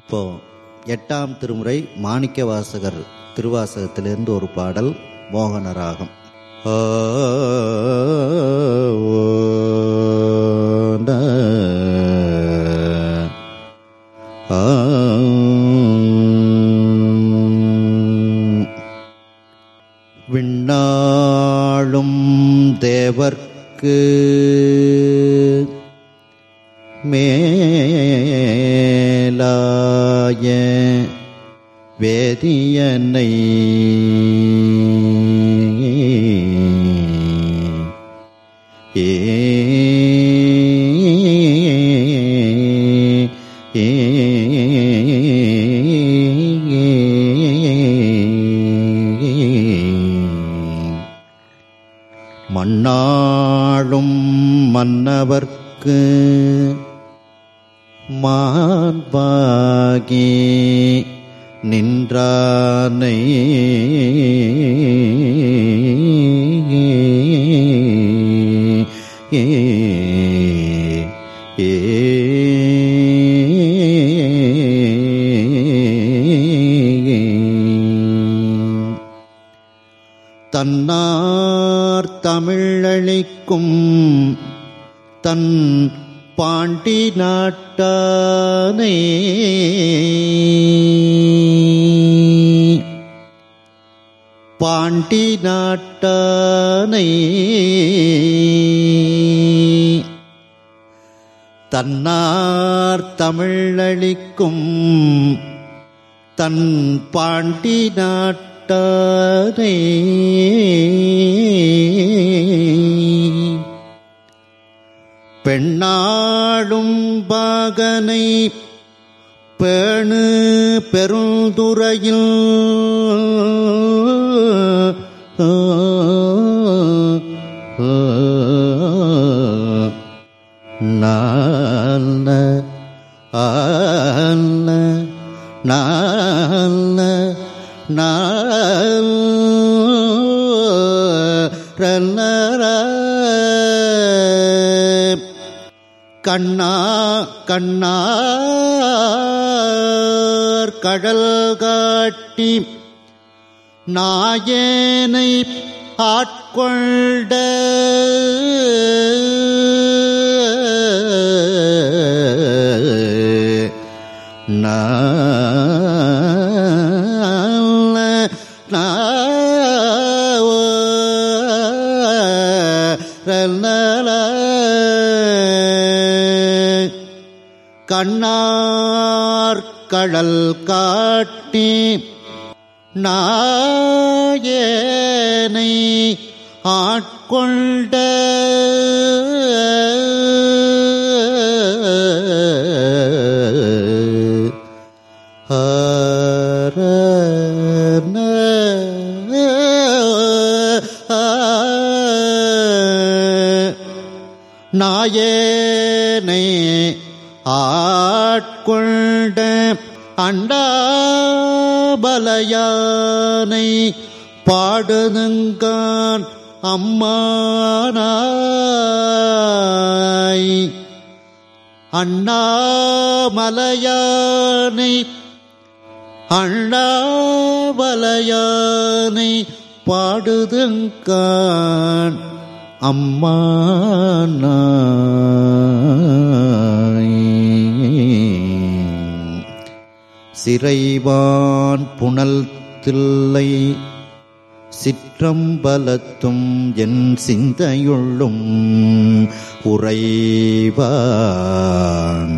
இப்போ எட்டாம் திருமுறை மாணிக்க வாசகர் திருவாசகத்திலிருந்து ஒரு பாடல் மோகன ராகம் ஆ, ஓ, ந, ஆ, விண்ணாளும் தேவர்க்கு மேலாய வேதியனை ஏ ஏ மண்ணாளும் மன்னவர்க்கு மாண்பாகி நின்றானை ஏ ஏ தன்னார் தமிழளிக்கும் தன் பாண்டி நாட்டானே பாண்டி நாட்டானை தன்னார் தமிழளிக்கும் தன் பாண்டி நாட்டானே பெண்ணாளும் பாகனை பேணு பெருந்துறையில் நால்ல ஆல்ல நால்ல நால் கண்ணா கண்ணார் கடல் காட்டி நாயேனை ஆட்கொண்ட நால நால கண்ணார் கடல் காட்டி நாயேனை ஆட்கொண்ட நாயேனை ஆட்கொண்ட அண்டாபலயானை பாடுதுங்கான் அம்மானாய் அண்ணாமலையானை அண்ணாமலையானை பாடுதுங்கான் அம்மானாய் சிறைவான் புனல் தில்லை சிற்றம்பலத்தும் என் சிந்தையுள்ளும் உறைவான்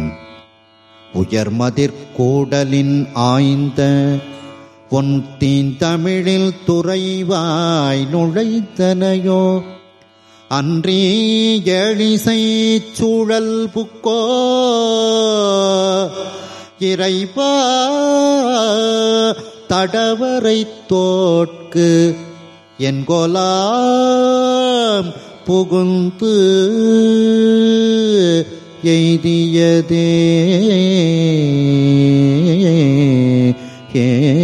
உயர்மதிர்கூடலின் ஆய்ந்த பொன் தீந்தமிழில் துறைவாய் நுழைத்தனையோ அன்றீ எழிசை சூழல் புக்கோ இறைவா தடவரை தோட்கு என்கொலாம் புகுந்து எய்தியதே ஏ